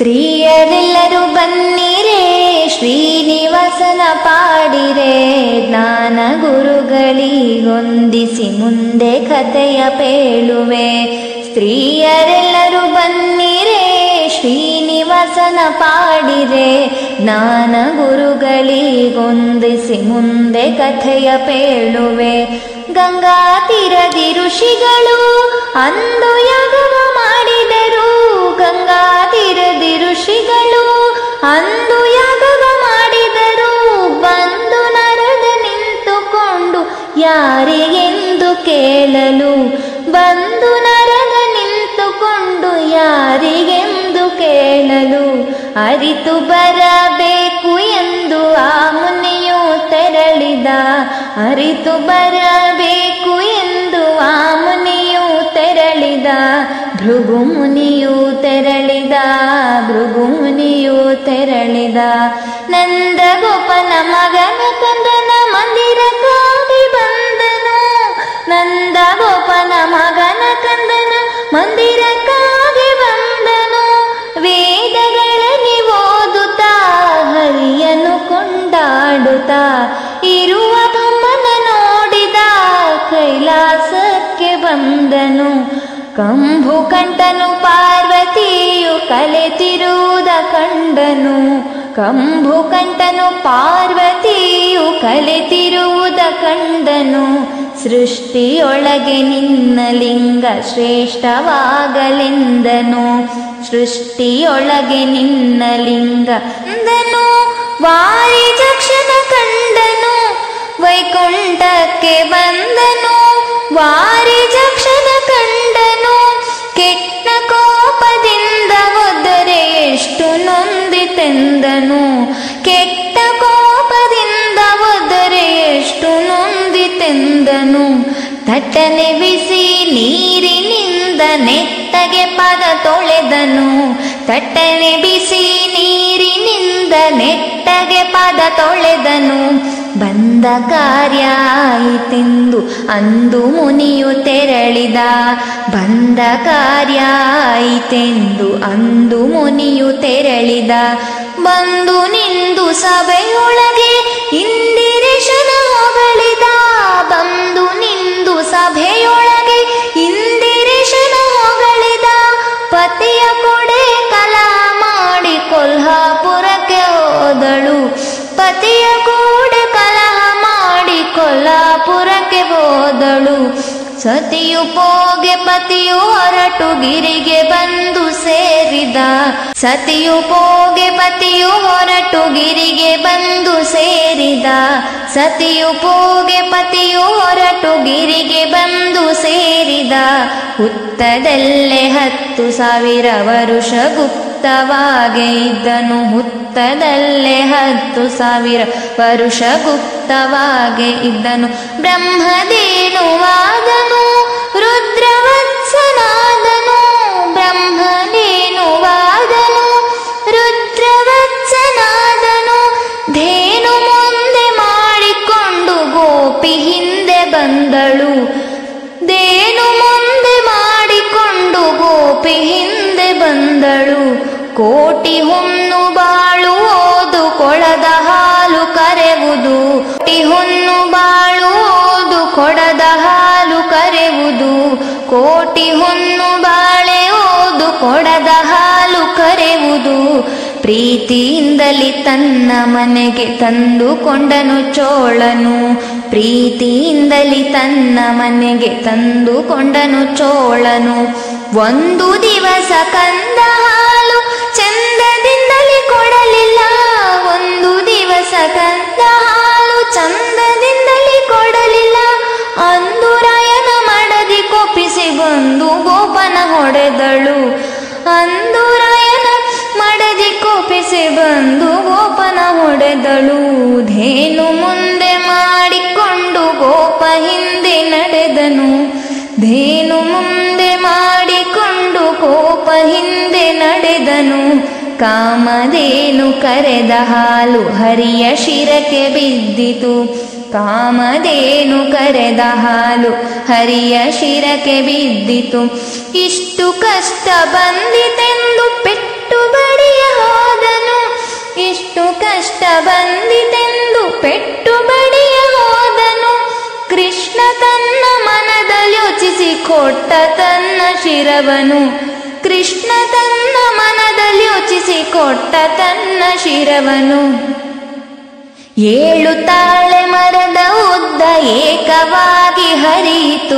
ಸ್ತ್ರೀಯರೆಲ್ಲರೂ ಬನ್ನಿರೇ ಶ್ರೀನಿವಾಸನ ಪಾಡಿರೆ ಜ್ಞಾನ ಗುರುಗಳಿಗೊಂದಿಸಿ ಮುಂದೆ ಕಥೆಯ ಪೇಳುವೆ ಸ್ತ್ರೀಯರೆಲ್ಲರೂ ಬನ್ನಿರೇ ಶ್ರೀನಿವಾಸನ ಪಾಡಿರೆ ಜ್ಞಾನ ಗುರುಗಳಿಗೊಂದಿಸಿ ಮುಂದೆ ಕಥೆಯ ಪೇಳುವೆ ಗಂಗಾ ತೀರದಿ ಋಷಿಗಳು ಅಂದು ಯಾಗವ ಮಾಡಿದರು ಗಂಗಾ ತೀರದಿ ಋಷಿಗಳು ಅಂದು ಯಾಗವ ಮಾಡಿದರು ಬಂದು ನರದ ನಿಂತುಕೊಂಡು ಯಾರಿಗೆಂದು ಕೇಳಲು ಬಂದು ನರದ ನಿಂತುಕೊಂಡು ಯಾರಿಗೆಂದು ಕೇಳಲು ಅರಿತು ಬರಬೇಕು ಎಂದು ಆ ಮುನಿಯು ತೆರಳಿದ ಅರಿತು ಬರಬೇಕು ಎಂದು ಆ ಮುನಿಯು ತೆರಳಿದ ಭೃಗು ಮುನಿಯು ತೆರಳಿದ ಭೃಗು ಮುನಿಯು ತೆರಳಿದ ನಂದ ಗೋಪನ ಮಗನ ಕಂದನ ಮಂದಿರಕ್ಕಾಗಿ ಬಂದನು ನಂದ ಗೋಪನ ಮಗನ ಕಂದನ ಮಂದಿರಕ್ಕಾಗಿ ಬಂದನು ವೇದಗಳಲ್ಲಿ ಓದುತ್ತಾ ಹರಿಯನು ಕೊಂಡಾಡುತ್ತಾ ಇರುವ ಬ್ರಹ್ಮನ ನೋಡಿದ ಕೈಲಾಸಕ್ಕೆ ಬಂದನು ಕಂಬು ಕಂಠನು ಪಾರ್ವತಿಯು ಕಲೆತಿರುವುದ ಕಂಡನು ಕಂಬು ಕಂಠನು ಪಾರ್ವತಿಯು ಕಲೆತಿರುವುದ ಕಂಡನು ಸೃಷ್ಟಿಯೊಳಗೆ ನಿನ್ನ ಲಿಂಗ ಶ್ರೇಷ್ಠವಾಗಲೆಂದನು ಸೃಷ್ಟಿಯೊಳಗೆ ನಿನ್ನ ಲಿಂಗ ಎಂದನು ವಾರಿ ಜಕ್ಷಣ ಕಂಡನು ವೈಕುಂಠಕ್ಕೆ ಬಂದನು ವಾರಿ ಜಕ್ಷಣ ಕಂಡನು ಕೆಟ್ಟ ಕೋಪದಿಂದ ಒದ್ದರೆ ಎಷ್ಟು ನೊಂದಿತೆಂದನು ಕೆಟ್ಟ ಕೋಪದಿಂದ ಒದ್ದರೆ ಎಷ್ಟು ನೊಂದಿತೆಂದನು ತಟ್ಟನೆ ಬಿಸಿ ನೀರಿನಿಂದ ನೆತ್ತಗೆ ಪದ ತೊಳೆದನು ತಟ್ಟನೆ ಬಿಸಿ ನೀರಿನಿಂದ ನೆಟ್ಟಗೆ ಪದ ತೊಳೆದನು ಬಂದ ಕಾರ್ಯ ಆಯಿತೆಂದು ಅಂದು ಮುನಿಯು ತೆರಳಿದ ಬಂದ ಕಾರ್ಯ ಆಯಿತೆಂದು ಅಂದು ಮುನಿಯು ತೆರಳಿದ ಬಂದು ನಿಂದು ಸಭೆಯೊಳಗೆ ಇಂದಿರೇಶನ ಹೊಗಳಿದ ಬಂದು ನಿಂದು ಸಭೆಯೊಳಗೆ ಇಂದಿರೇಶನ ಹೊಗಳಿದ ಪತಿಯ ಕೊಡೆ ಕಲಾ ಮಾಡಿ ಕೊಲ್ಹಾಪುರಕ್ಕೆ ಹೋದಳು ಪತಿಯ ಕೂಡ ಕಲಹ ಮಾಡಿ ಕೊಲ್ಲಾಪುರಕ್ಕೆ ಹೋದಳು ಸತಿಯು ಪೋಗೆ ಪತಿಯು ಹೊರಟು ಗಿರಿಗೆ ಬಂದು ಸೇರಿದ ಸತಿಯು ಪೋಗೆ ಪತಿಯು ಹೊರಟು ಗಿರಿಗೆ ಬಂದು ಸೇರಿದ ಸತಿಯು ಪೋಗೆ ಪತಿಯು ಹೊರಟು ಗಿರಿಗೆ ಬಂದು ಸೇರಿದ ಹುತ್ತದಲ್ಲೇ ಹತ್ತು ಸಾವಿರ ವರುಷ ಗುಪ್ತವಾಗೆ ಇದ್ದನು ಹುತ್ತದಲ್ಲೇ ಹತ್ತು ಸಾವಿರ ವರುಷ ಗುಪ್ತವಾಗೆ ಇದ್ದನು ಬ್ರಹ್ಮದೇನುವಾದನು ರುದ್ರವತ್ಸನಾದನು ಬ್ರಹ್ಮದೇನುವಾದನು ರುದ್ರವತ್ಸನಾದನು ಧೇನು ಮುಂದೆ ಮಾಡಿಕೊಂಡು ಗೋಪಿ ಹಿಂದೆ ಬಂದಳು ದೇನು ಮುಂದೆ ಮಾಡಿಕೊಂಡು ಗೋಪಿ ಹಿಂದೆ ಬಂದಳು ಕೋಟಿ ಹುಣ್ಣು ಬಾಳು ಓದು ಕೊಳದ ಹಾಲು ಕರೆವುದು ಕೋಟಿ ಹುಣ್ಣು ಬಾಳು ಓದು ಕೊಡದ ಹಾಲು ಕರೆವುದು ಕೋಟಿ ಹುಣ್ಣು ಬಾಳೆ ಓದು ಕೊಡದ ಹಾಲು ಕರೆವುದು ಪ್ರೀತಿಯಿಂದಲಿ ತನ್ನ ಮನೆಗೆ ತಂದುಕೊಂಡನು ಚೋಳನು ಪ್ರೀತಿಯಿಂದಲಿ ತನ್ನ ಮನೆಗೆ ತಂದುಕೊಂಡನು ಚೋಳನು ಒಂದು ದಿವಸ ಕಂದ ಹಾಲು ಚಂದದಿಂದಲೇ ಕೊಡಲಿಲ್ಲ ಒಂದು ದಿವಸ ಕಂದ ಹಾಲು ಚಂದದಿಂದಲೇ ಕೊಡಲಿಲ್ಲ ಅಂದು ರಾಯನ ಮಡದಿ ಕೋಪಿಸಿ ಬಂದು ಗೋಪನ ಹೊಡೆದಳು ಅಂದು ರಾಯನ ಮಡದಿ ಕೋಪಿಸಿ ಬಂದು ಗೋಪನ ಹೊಡೆದಳು ಧೇನು ಮುಂದೆ ಮಾಡಿಕೊಂಡು ಗೋಪ ಹಿಂದೆ ನಡೆದನು ಧೇನು ಮುಂದೆ ಮಾಡಿಕೊಂಡು ಕೋಪ ಹಿಂದೆ ನಡೆದನು ಕಾಮಧೇನು ಕರೆದ ಹಾಲು ಹರಿಯ ಶಿರಕ್ಕೆ ಬಿದ್ದಿತು ಕಾಮಧೇನು ಕರೆದ ಹಾಲು ಹರಿಯ ಶಿರಕ್ಕೆ ಬಿದ್ದಿತು ಇಷ್ಟು ಕಷ್ಟ ಬಂದಿತೆಂದು ಪೆಟ್ಟ ಪೆಟ್ಟು ಬಡಿಯ ಹೋದನು ಇಷ್ಟು ಕಷ್ಟ ಬಂದಿತೆಂದು ಪೆಟ್ಟು ಬಡಿಯ ಹೋದನು ಕೃಷ್ಣ ತನ್ನ ಮನದಲ್ಲಿ ಯೋಚಿಸಿ ಕೊಟ್ಟ ತನ್ನ ಶಿರವನು ಕೃಷ್ಣ ತನ್ನ ಮನದಲ್ಲಿ ಯೋಚಿಸಿ ಕೊಟ್ಟ ತನ್ನ ಶಿರವನು ಏಳು ತಾಳೆ ಮರದ ಉದ್ದ ಏಕವಾಗಿ ಹರಿಯಿತು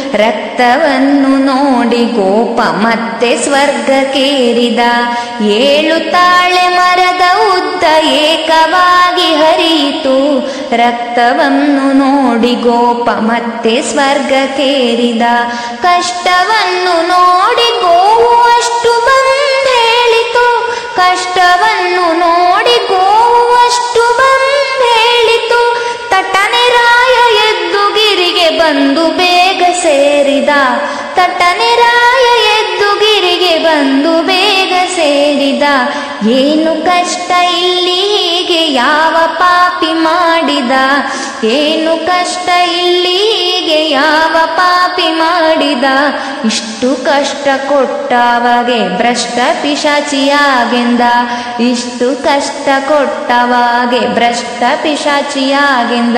ರಕ್ತವನ್ನು ನೋಡಿ ಗೋಪ ಮತ್ತೆ ಸ್ವರ್ಗಕ್ಕೇರಿದ ಏಳು ತಾಳೆ ಮರದ ಉದ್ದ ಏಕವಾಗಿ ಹರಿಯಿತು ರಕ್ತವನ್ನು ನೋಡಿ ಗೋಪ ಮತ್ತೆ ಸ್ವರ್ಗಕ್ಕೇರಿದ ಕಷ್ಟವನ್ನು ನೋಡಿ ಗೋವು ಅಷ್ಟು ಬಂದ್ ಹೇಳಿತು ಕಷ್ಟವನ್ನು ನೋಡಿ ಗೋವು ಅಷ್ಟು ಬಂದ್ ಹೇಳಿತು ತಟ್ಟನೆ ರಾಯ ಎದ್ದು ಗಿರಿಗೆ ಬಂದು ಬೇಗ ಸೇರಿದ ತಟ್ಟನೆ ರಾಯ ಎದ್ದು ಗಿರಿಗೆ ಬಂದು ಬೇಗ ಸೇರಿದ ಏನು ಕಷ್ಟ ಇಲ್ಲಿ ಹೀಗೆ ಯಾವ ಪಾಪಿ ಮಾಡಿದ ಏನು ಕಷ್ಟ ಇಲ್ಲಿ ಹೀಗೆ ಯಾವ ಪಾಪಿ ಮಾಡಿದ ಇಷ್ಟು ಕಷ್ಟ ಕೊಟ್ಟವಾಗೆ ಭ್ರಷ್ಟ ಪಿಶಾಚಿಯಾಗೆಂದ ಇಷ್ಟು ಕಷ್ಟ ಕೊಟ್ಟವಾಗೆ ಭ್ರಷ್ಟ ಪಿಶಾಚಿಯಾಗೆಂದ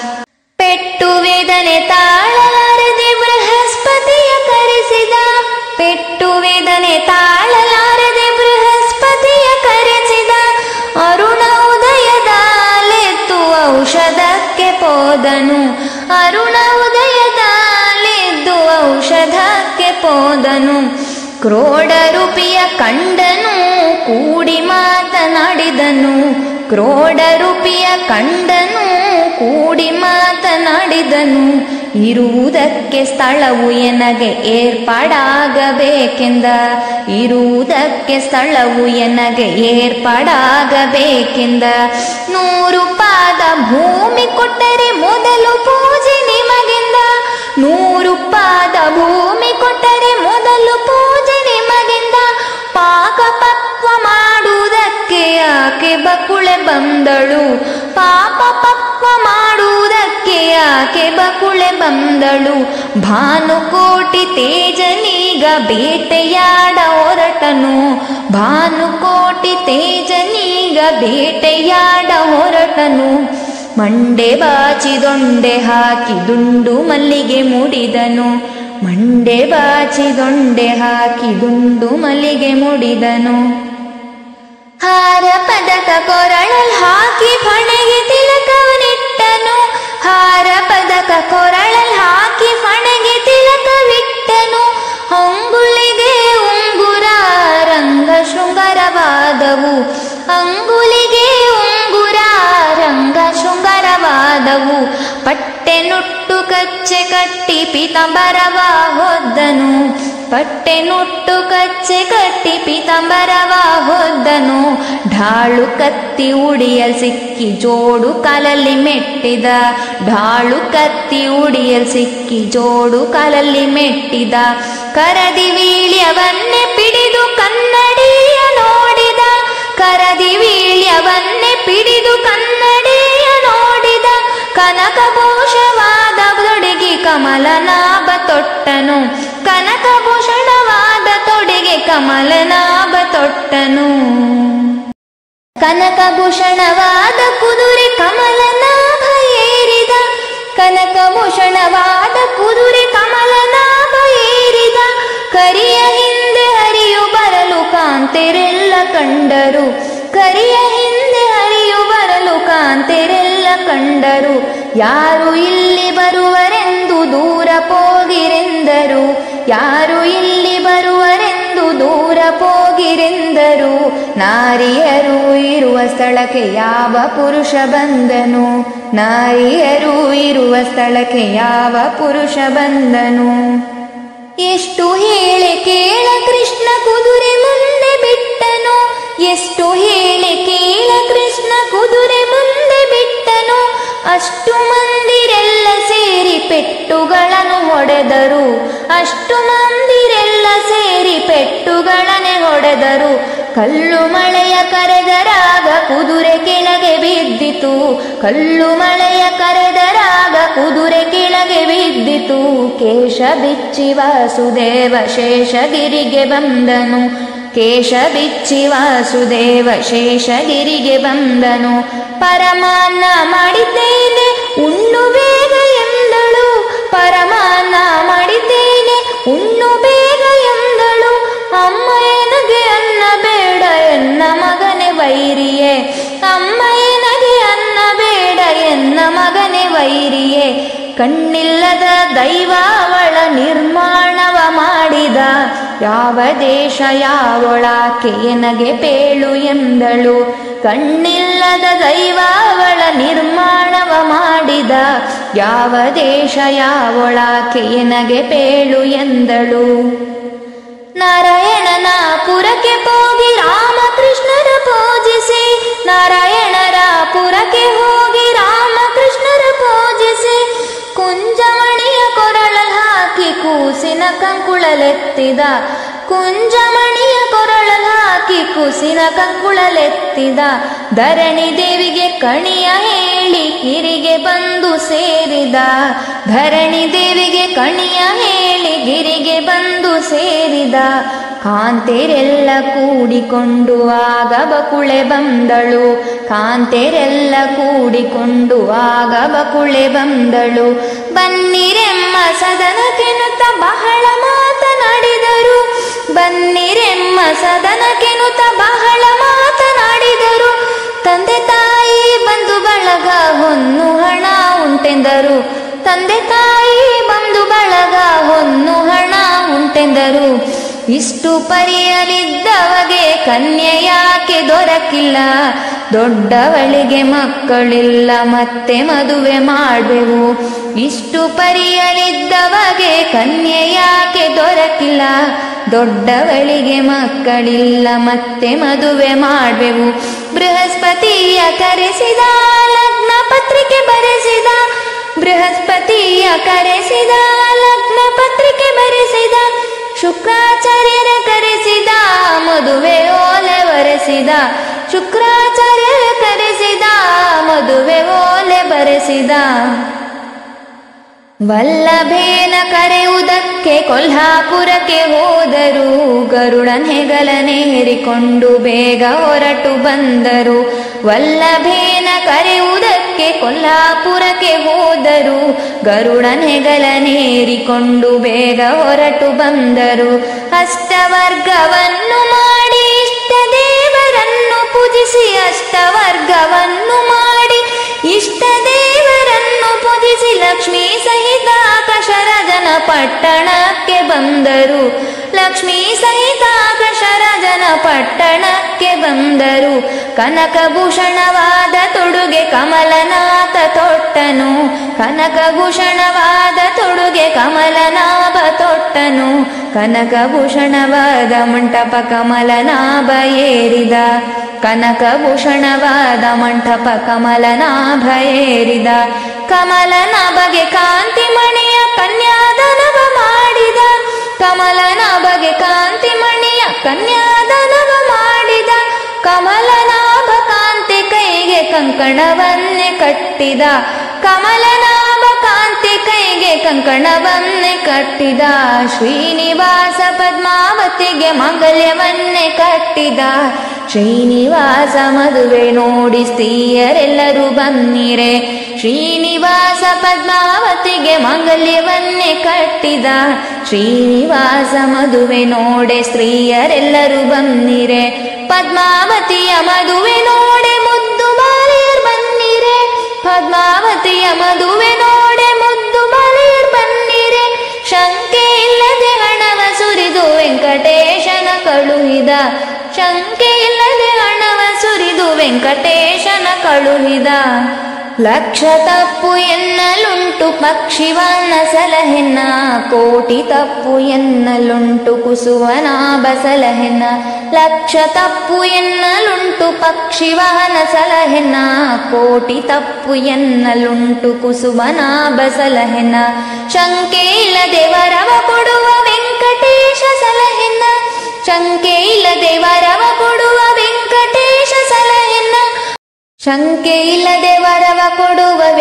ಪೆಟ್ಟು ವೇದನೆ ತಾಳಲಾರದೆ ಬೃಹಸ್ಪತಿಯ ಕರೆಸಿದ ಪೆಟ್ಟು ವೇದನೆ ತಾಳಲಾರದೆ ಬೃಹಸ್ಪತಿಯ ಕರೆಸಿದ ಅರುಣ ಉದಯದಲೆತ್ತು ಔಷಧಕ್ಕೆ ಪೋದನು ಅರುಣ ಉದಯದಲೆದ್ದು ಔಷಧಕ್ಕೆ ಪೋದನು ಕ್ರೋಡರೂಪಿಯ ಕಂಡನು ಕೂಡಿ ಮಾತನಾಡಿದನು ಕ್ರೋಡರೂಪಿಯ ಕಂಡನು ಕೂಡಿ ಮಾತನಾಡಿದನು ಇರುವುದಕ್ಕೆ ಸ್ಥಳವು ಎನಗೆ ಏರ್ಪಾಡಾಗಬೇಕೆಂದ ಇರುವುದಕ್ಕೆ ಸ್ಥಳವು ಎನಗೆ ಏರ್ಪಾಡಾಗಬೇಕೆಂದ ನೂರು ಪಾದ ಭೂಮಿ ಕೊಟ್ಟರೆ ಮೊದಲು ಪೂಜೆ ನಿಮಗೆಂದ ನೂರು ಪಾದ ಭೂಮಿ ಕೊಟ್ಟರೆ ಮೊದಲು ಪೂಜೆ ನಿಮಗೆಂದ ಪಾಕ ಪಕ್ವ ಮಾಡುವುದಕ್ಕೆ ಯಾಕೆ ಬಕುಳೆ ಬಂದಳು ಪಾಪ ಪಕ್ವ ಮಾಡುವುದಕ್ಕೆ ಯಾಕೆ ಬಕುಳೆ ಬಂದಳು ಭಾನುಕೋಟಿ ತೇಜನೀಗ ಬೇಟೆಯಾಡ ಹೊರಟನು ಭಾನುಕೋಟಿ ತೇಜನೀಗ ಬೇಟೆಯಾಡ ಹೊರಟನು ಮಂಡೆ ಬಾಚಿ ದೊಂಡೆ ಹಾಕಿ ದುಂಡು ಮಲ್ಲಿಗೆ ಮುಡಿದನು ಮಂಡೆ ಬಾಚಿ ದೊಂಡೆ ಹಾಕಿ ದುಂಡು ಮಲ್ಲಿಗೆ ಮುಡಿದನು ಹಾರ ಪದಕ ಕೊರಳಲ್ ಹಾಕಿ ಫಣೆಗೆ ತಿಲಕವನಿಟ್ಟನು ಹಾರ ಪದಕ ಕೊರಳಲ್ ಹಾಕಿ ಫಣೆಗೆ ತಿಲಕವಿಟ್ಟನು ಅಂಗುಳಿಗೆ ಉಂಗುರ ರಂಗ ಶೃಂಗರವಾದವು ಅಂಗುಲಿಗೆ ಉಂಗುರ ರಂಗ ಶೃಂಗರವಾದವು ಪಟ್ಟೆ ನುಟ್ಟು ಕಚ್ಚೆ ಕಟ್ಟಿ ಪೀತಾಂಬರವ ಹೊದ್ದನು ಪಟ್ಟೆ ನುಟ್ಟು ಕಚ್ಚೆ ಕಟ್ಟಿ ಪೀತಾಂಬರವ ಹೊದ್ದನು ಢಾಳು ಕತ್ತಿ ಉಡಿಯಲ್ ಸಿಕ್ಕಿ ಜೋಡು ಕಾಲಲ್ಲಿ ಮೆಟ್ಟಿದ ಢಾಳು ಕತ್ತಿ ಉಡಿಯಲ್ ಸಿಕ್ಕಿ ಜೋಡು ಕಾಲಲ್ಲಿ ಮೆಟ್ಟಿದ ಕರದಿ ವೀಳ್ಯವನ್ನೇ ಪಿಡಿದು ಕನ್ನಡಿಯ ನೋಡಿದ ಕರದಿ ವೀಳ್ಯವನ್ನೇ ಪಿಡಿದು ಕನ್ನಡಿಯ ನೋಡಿದ ಕನಕಭೂಷವಾದ ತೊಡಿಗೆ ಕಮಲನಾಭ ತೊಟ್ಟನು ಕನಕಭೂಷಣವಾದ ತೊಡಿಗೆ ಕಮಲನಾಭ ತೊಟ್ಟನು ಕನಕಭೂಷಣವಾದ ಕುದುರೆ ಕಮಲನಾಭ ಏರಿದ ಕನಕಭೂಷಣವಾದ ಕುದುರೆ ಕಮಲನಾಭ ಏರಿದ ಕರಿಯ ಹಿಂದೆ ಹರಿಯು ಬರಲು ಕಾಂತೆರೆಲ್ಲ ಕಂಡರು ಕರಿಯ ಹಿಂದೆ ಹರಿಯು ಬರಲು ಕಾಂತೆರೆಲ್ಲ ಕಂಡರು ಯಾರು ಇಲ್ಲಿ ಬರುವರೆಂದು ದೂರ ಪೋಗಿರೆಂದರು ಯಾರು ಇಲ್ಲಿ ಬರುವರೆಂದು ದೂರ ಪೋಗಿರೆಂದರು ನಾರಿಯರು ಇರುವ ಸ್ಥಳಕ್ಕೆ ಯಾವ ಪುರುಷ ಬಂದನು ನಾರಿಯರು ಇರುವ ಸ್ಥಳಕ್ಕೆ ಯಾವ ಪುರುಷ ಬಂದನು ಎಷ್ಟು ಹೇಳೆ ಕೇಳ ಕೃಷ್ಣ ಕುದುರೆ ಮುಂದೆ ಬಿಟ್ಟನು ಎಷ್ಟು ಹೇಳೆ ಕೇಳ ಕೃಷ್ಣ ಕುದುರೆ ಮುಂದೆ ಬಿಟ್ಟನು ಅಷ್ಟು ಮಂದಿರೆಲ್ಲ ಸೇರಿ ಪೆಟ್ಟುಗಳನ್ನು ಹೊಡೆದರು ಅಷ್ಟು ಮಂದಿರೆಲ್ಲ ಸೇರಿ ಪೆಟ್ಟುಗಳನ್ನೇ ಹೊಡೆದರು ಕಲ್ಲು ಮಳೆಯ ಕರೆದರಾಗ ಕುದುರೆ ಕೆಳಗೆ ಬಿದ್ದಿತು ಕಲ್ಲು ಮಳೆಯ ಕರೆದರಾಗ ಕುದುರೆ ಕೆಳಗೆ ಬಿದ್ದಿತು ಕೇಶ ಬಿಚ್ಚಿ ವಾಸುದೇವ ಶೇಷಗಿರಿಗೆ ಬಂದನು ಕೇಶ ಬಿಚ್ಚಿ ವಾಸುದೇವ ಶೇಷಗಿರಿಗೆ ಬಂದನು ಪರಮಾನ್ನ ಮಾಡಿದ್ದೇನೆ ಉಣ್ಣು ಬೇಗ ಎಂದಳು ಪರಮಾನ್ನ ಮಾಡಿದ್ದೇನೆ ಉಣ್ಣು ಬೇಗ ಎಂದಳು ಅಮ್ಮ ಎನಗೆ ಅನ್ನ ಬೇಡ ಎನ್ನ ಮಗನೇ ವೈರಿಯೇ ಅಮ್ಮ ಎನಗೆ ಅನ್ನ ಬೇಡ ಎನ್ನ ಮಗನೇ ವೈರಿಯೇ ಕಣ್ಣಿಲ್ಲದ ದೈವ ಅವಳ ನಿರ್ಮಾಣವ ಮಾಡಿದ ಯಾವ ದೇಶ ಯಾವೊಳಾಕೆ ಎನಗೆ ಪೇಳು ಎಂದಳು ಕಣ್ಣಿಲ್ಲದ ದೈವ ಅವಳ ನಿರ್ಮಾಣವ ಮಾಡಿದ ಯಾವ ದೇಶ ಯಾವೊಳಾಕೆ ಎನಗೆ ಪೇಳು ಎಂದಳು ನಾರಾಯಣನ ಪುರಕ್ಕೆ ಹೋಗಿ ರಾಮಕೃಷ್ಣರ ಪೂಜಿಸಿ ನಾರಾಯಣರ ಪುರಕ್ಕೆ ಹೋಗಿ ರಾಮಕೃಷ್ಣರ ಪೂಜಿಸಿ ಕುಂಜಮಣಿಯ ಕೊರಳಲ್ ಹಾಕಿ ಕೂಸಿನ ಕಂಕುಳಲೆತ್ತಿದ ಕುಂಜಮಣಿಯ ಕೊರಳಲ್ ಹಾಕಿ ಕೂಸಿನ ಕಂಕುಳಲೆತ್ತಿದ ಧರಣಿ ದೇವಿಗೆ ಕಣಿಯ ಹೇಳಿ ಗಿರಿಗೆ ಬಂದು ಸೇರಿದ ಧರಣಿ ದೇವಿಗೆ ಕಣಿಯ ಹೇಳಿ ಗಿರಿಗೆ ಬಂದು ಸೇರಿದ ಕಾಂತೆರೆಲ್ಲ ಕೂಡಿಕೊಂಡು ಆಗ ಬಕುಳೆ ಬಂದಳು ಕಾಂತೆರೆಲ್ಲ ಕೂಡಿಕೊಂಡು ಆಗ ಬಕುಳೆ ಬಂದಳು ಬನ್ನಿರೆಮ್ಮ ಸದನಕ್ಕೆನುತ್ತ ಬಹಳ ಮಾತನಾಡಿದರು ಬನ್ನಿರೆಮ್ಮ ಸದನಕ್ಕೆನುತ್ತ ಬಹಳ ಮಾತನಾಡಿದರು ತಂದೆ ತಾಯಿ ಬಂಧು ಬಳಗ ಹೊನ್ನು ಹಣ ಉಂಟೆಂದರು ತಂದೆ ತಾಯಿ ಬಂಧು ಬಳಗ ಹೊನ್ನು ಹಣ ಉಂಟೆಂದರು ಇಷ್ಟು ಪರಿಯಲಿದ್ದವಗೆ ಕನ್ಯೆ ಯಾಕೆ ದೊರಕಿಲ್ಲ ದೊಡ್ಡವಳಿಗೆ ಮಕ್ಕಳಿಲ್ಲ ಮತ್ತೆ ಮದುವೆ ಮಾಡುವೆವು ಇಷ್ಟು ಪರಿಯಲಿದ್ದವಗೆ ಕನ್ಯೆ ಯಾಕೆ ದೊರಕಿಲ್ಲ ದೊಡ್ಡವಳಿಗೆ ಮಕ್ಕಳಿಲ್ಲ ಮತ್ತೆ ಮದುವೆ ಮಾಡುವೆವು ಬೃಹಸ್ಪತಿಯ ಕರೆಸಿದ ಲಗ್ನ ಪತ್ರಿಕೆ ಬರೆಸಿದ ಬೃಹಸ್ಪತಿಯ ಕರೆಸಿದ ಲಗ್ನ ಪತ್ರಿಕೆ ಬರೆಸಿದ ಶುಕ್ರಾಚಾರ್ಯರ ಕರೆಸಿದ ಮದುವೆ ಓಲೆ ಬರೆಸಿದ ಶುಕ್ರಾಚಾರ್ಯರ ಕರೆಸಿದ ಮದುವೆ ಓಲೆ ಬರೆಸಿದ ವಲ್ಲಭೇನ ಕರೆಯುವುದಕ್ಕೆ ಕೊಲ್ಹಾಪುರಕ್ಕೆ ಹೋದರು ಗರುಡನ್ ಹೆಗಲನೆ ಹೇರಿಕೊಂಡು ಬೇಗ ಹೊರಟು ಬಂದರು ವಲ್ಲಭೇನ ಕರೆಯುವುದಕ್ಕೆ ಕೊಲ್ಹಾಪುರಕ್ಕೆ ಹೋದರು ಗರುಡನ್ ಹೆಗಲನೇರಿಕೊಂಡು ಬೇಗ ಹೊರಟು ಬಂದರು ಅಷ್ಟವರ್ಗವನ್ನು ಮಾಡಿ ಇಷ್ಟ ದೇವರನ್ನು ಪೂಜಿಸಿ ಅಷ್ಟವರ್ಗವನ್ನು ಮಾಡಿ ಇಷ್ಟ ದೇವರನ್ನು ಪೂಜಿಸಿ ಲಕ್ಷ್ಮೀ ಸಹಿತ ಕಶರಜನ ಪಟ್ಟಣಕ್ಕೆ ಬಂದರು ಲಕ್ಷ್ಮೀ ಸಹಿತ ಕಶರಜನ ಪಟ್ಟಣಕ್ಕೆ ಬಂದರು ಕನಕಭೂಷಣವಾದ ತೊಡುಗೆ ಕಮಲನಾಥ ತೊಟ್ಟನು ಕನಕಭೂಷಣವಾದ ತೊಡುಗೆ ಕಮಲನಾಭ ತೊಟ್ಟನು ಕನಕಭೂಷಣವಾದ ಮಂಟಪ ಕಮಲನಾಭ ಏರಿದ ಕನಕಭೂಷಣವಾದ ಮಂಟಪ ಕಮಲನಾಭ ಏರಿದ ಕಮಲನಾಭಗೆ ಕಾಂತಿಮಣಿಯ ಕನ್ಯಾದಾನವ ಮಾಡಿದ ಕಮಲನಾಭಗೆ ಕಾಂತಿಮಣಿಯ ಕನ್ಯಾದಾನವ ಮಾಡಿದ ಕಮಲನಾಭ ಕಾಂತಿ ಕೈಗೆ ಕಂಕಣವನ್ನೇ ಕಟ್ಟಿದ ಕಮಲನಾಭ ಕಾಂತಿ ಕೈಗೆ ಕಂಕಣವನ್ನೇ ಕಟ್ಟಿದ ಶ್ರೀನಿವಾಸ ಪದ್ಮಾವತಿಗೆ ಮಾಂಗಲ್ಯವನ್ನೇ ಕಟ್ಟಿದ ಶ್ರೀನಿವಾಸ ಮದುವೆ ನೋಡಿ ಸ್ತ್ರೀಯರೆಲ್ಲರೂ ಬನ್ನಿರೆ ಶ್ರೀನಿವಾಸ ಪದ್ಮಾವತಿಗೆ ಮಾಂಗಲ್ಯವನ್ನೇ ಕಟ್ಟಿದ ಶ್ರೀನಿವಾಸ ಮದುವೆ ನೋಡೆ ಸ್ತ್ರೀಯರೆಲ್ಲರೂ ಬನ್ನಿರೆ ಪದ್ಮಾವತಿಯ ಮದುವೆ ನೋಡೆ ಮುದ್ದು ಬಾಲಿಯರ್ ಬನ್ನಿರೆ ಪದ್ಮಾವತಿಯ ಮದುವೆ ನೋಡೆ ಮುದ್ದು ಬಾಲಿಯರ್ ಬನ್ನಿರೆ ಶಂಕೆ ಇಲ್ಲದೆ ಹಣವ ಸುರಿದು ವೆಂಕಟೇಶನ ಕಳುಹಿದ ಶಂಕೆ ಇಲ್ಲದೆ ಹಣವ ಸುರಿದು ವೆಂಕಟೇಶನ ಕಳುಹಿದ ಲಕ್ಷ ತಪ್ಪು ಎನ್ನಲುಂಟು ಪಕ್ಷಿವನ ಸಲಹೆನ್ನ ಕೋಟಿ ತಪ್ಪು ಎನ್ನಲುಂಟು ಕುಸುವನ ಬಸಲಹೆನ್ನ ಲಕ್ಷ ತಪ್ಪು ಎನ್ನಲುಂಟು ಪಕ್ಷಿವಹನ ಸಲಹೆನ್ನ ಕೋಟಿ ತಪ್ಪು ಎನ್ನಲುಂಟು ಕುಸುಮನ ಬಸಲಹೆನ್ನ ಶಂಕೆ ಇಲ್ಲದೆ ವರವ ಕೊಡುವ ವೆಂಕಟೇಶ ಸಲಹೆನ್ನ ಶಂಕೆ ಇಲ್ಲದೆ ವರವ ಕೊಡುವ ವೆಂಕಟೇಶ ಸಲಹೆನ್ನ ಶಂಕೆ ಇಲ್ಲದೆ ವರವ ಕೊಡುವ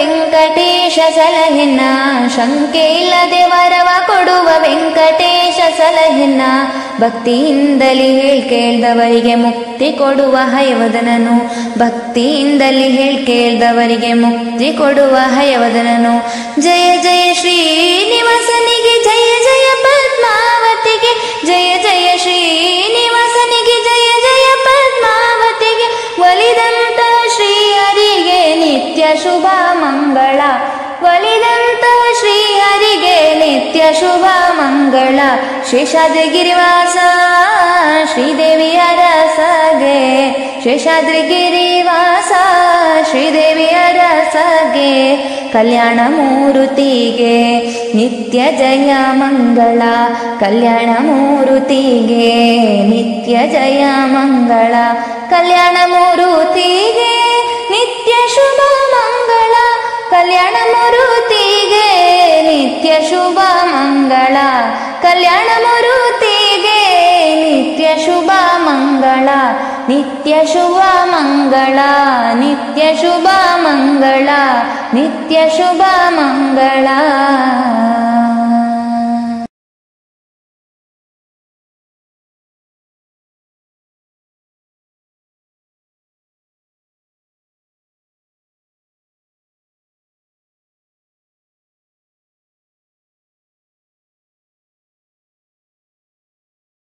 ವೆಂಕಟೇಶ ಸಲಹೆನ್ನ ಶಂಕೆ ಇಲ್ಲದೆ ವರವ ಕೊಡುವ ವೆಂಕಟೇಶ ಸಲಹೆನ್ನ ಭಕ್ತಿಯಿಂದಲಿ ಹೇಳ್ ಕೇಳ್ದವರಿಗೆ ಮುಕ್ತಿ ಕೊಡುವ ಹಯವದನನು ಭಕ್ತಿಯಿಂದಲಿ ಹೇಳ್ ಕೇಳ್ದವರಿಗೆ ಮುಕ್ತಿ ಕೊಡುವ ಹಯವದನನು ಜಯ ಜಯ ಶ್ರೀನಿವಾಸನಿಗೆ ಜಯ ಜಯ ಪದ್ಮಾವತಿಗೆ ಜಯ ಜಯ ಶ್ರೀನಿವಾಸನಿಗೆ ಜಯ ಜಯ ಪದ್ಮಾವತಿಗೆ ಒಲಿದಂತ ಶ್ರೀಹರಿಗೆ ನಿತ್ಯ ಶುಭ ಮಂಗಳ ಒಲಿದಂತ ಶ್ರೀಹರಿಗೆ ನಿತ್ಯ ಶುಭ ಮಂಗಳ ಶೇಷಾದ್ರಿ ಗಿರಿವಾಸ ಶ್ರೀದೇವಿಯ ರಸಗೆ ಶೇಷಾದ್ರಿ ಗಿರಿವಾಸ ಶ್ರೀದೇವಿಯ ರಸಗೆ ಕಲ್ಯಾಣ ಮೂರುತಿಗೆ ನಿತ್ಯ ಜಯ ಮಂಗಳ ಕಲ್ಯಾಣ ಮೂರುತಿಗೆ ನಿತ್ಯ ಜಯ ಮಂಗಳ ಕಲ್ಯಾಣ ಮೂರುತಿಗೆ ನಿತ್ಯ ಶುಭ ಮಂಗಳ ಕಲ್ಯಾಣ ಮೂರುತಿಗೆ ನಿತ್ಯ ಶುಭ ಮಂಗಳ ಕಲ್ಯಾಣ ಮೂರುತಿಗೆ ನಿತ್ಯ ಶುಭ ಮಂಗಳ ನಿತ್ಯ ಶುಭ ಮಂಗಳ ನಿತ್ಯ ಶುಭ ಮಂಗಳ ನಿತ್ಯ ಶುಭ ಮಂಗಳ